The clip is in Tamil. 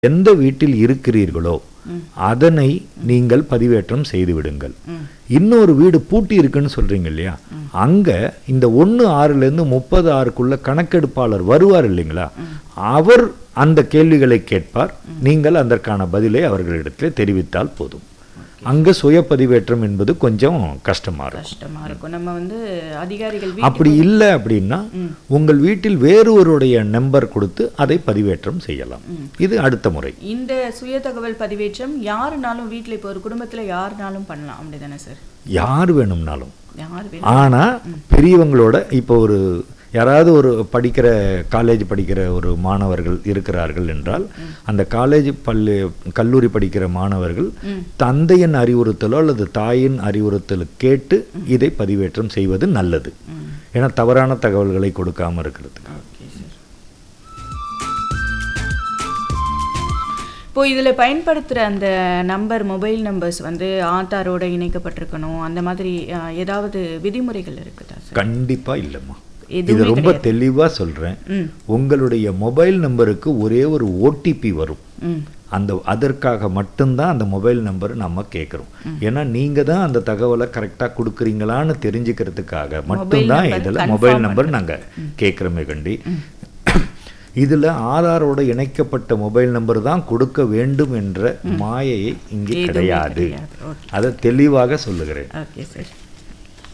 எந்த வீட்டில் இருக்கிறீர்களோ அதனை நீங்கள் பதிவேற்றம் செய்து விடுங்கள் இன்னொரு வீடு பூட்டி இருக்குன்னு சொல்றீங்க இல்லையா அங்க இந்த ஒன்று ஆறுலேருந்து முப்பது ஆறுக்குள்ள கணக்கெடுப்பாளர் வருவார் இல்லைங்களா அவர் அந்த கேள்விகளை கேட்பார் நீங்கள் அதற்கான பதிலை அவர்களிடத்தில் தெரிவித்தால் போதும் அங்க சுய பதிவேற்றம் என்பது கொஞ்சம் கஷ்டமா இருக்கும் கஷ்டமா இருக்கும் நம்ம வந்து அதிகாரிகள் அப்படி இல்லை அப்படின்னா உங்கள் வீட்டில் வேறொருடைய நம்பர் கொடுத்து அதை பதிவேற்றம் செய்யலாம் இது அடுத்த முறை இந்த சுய தகவல் பதிவேற்றம் யாருனாலும் வீட்ல இப்போ ஒரு குடும்பத்துல யாருனாலும் பண்ணலாம் அப்படிதானே சார் யார் வேணும்னாலும் யார் வேணும் ஆனா பெரியவங்களோட இப்போ ஒரு யாராவது ஒரு படிக்கிற காலேஜ் படிக்கிற ஒரு மாணவர்கள் இருக்கிறார்கள் என்றால் அந்த காலேஜ் பள்ளி கல்லூரி படிக்கிற மாணவர்கள் தந்தையின் அறிவுறுத்தலோ அல்லது தாயின் அறிவுறுத்தல் கேட்டு இதை பதிவேற்றம் செய்வது நல்லது ஏன்னா தவறான தகவல்களை கொடுக்காம இருக்கிறதுக்கு ஓகே சார் இப்போ இதில் பயன்படுத்துகிற அந்த நம்பர் மொபைல் நம்பர்ஸ் வந்து ஆதாரோட இணைக்கப்பட்டிருக்கணும் அந்த மாதிரி அஹ், ஏதாவது விதிமுறைகள் இருக்குதா சார் கண்டிப்பா இல்லைம்மா இது எதுவுமே ரொம்ப தெளிவா சொல்றேன் ம் உங்களுடைய மொபைல் நம்பருக்கு ஒரே ஒரு ஓடிபி வரும் ம் அந்த அதற்காக மட்டும்தான் அந்த மொபைல் நம்பர் நம்ம கேட்குறோம் ஏன்னா நீங்க தான் அந்த தகவலை கரெக்டாக கொடுக்குறீங்களான்னு தெரிஞ்சுக்கிறதுக்காக மட்டும்தான் number இதில் confirm மொபைல் நம்பர் நாங்க கேட்குறோமே கண்டி இதுல ஆதாரோட இணைக்கப்பட்ட மொபைல் நம்பர் தான் கொடுக்க வேண்டும் என்ற மாயையை இங்கே எதுவுமே கிடையாது கிடையாது. Okay. அதை தெளிவாக சொல்லுகிறேன் ஓகே சார்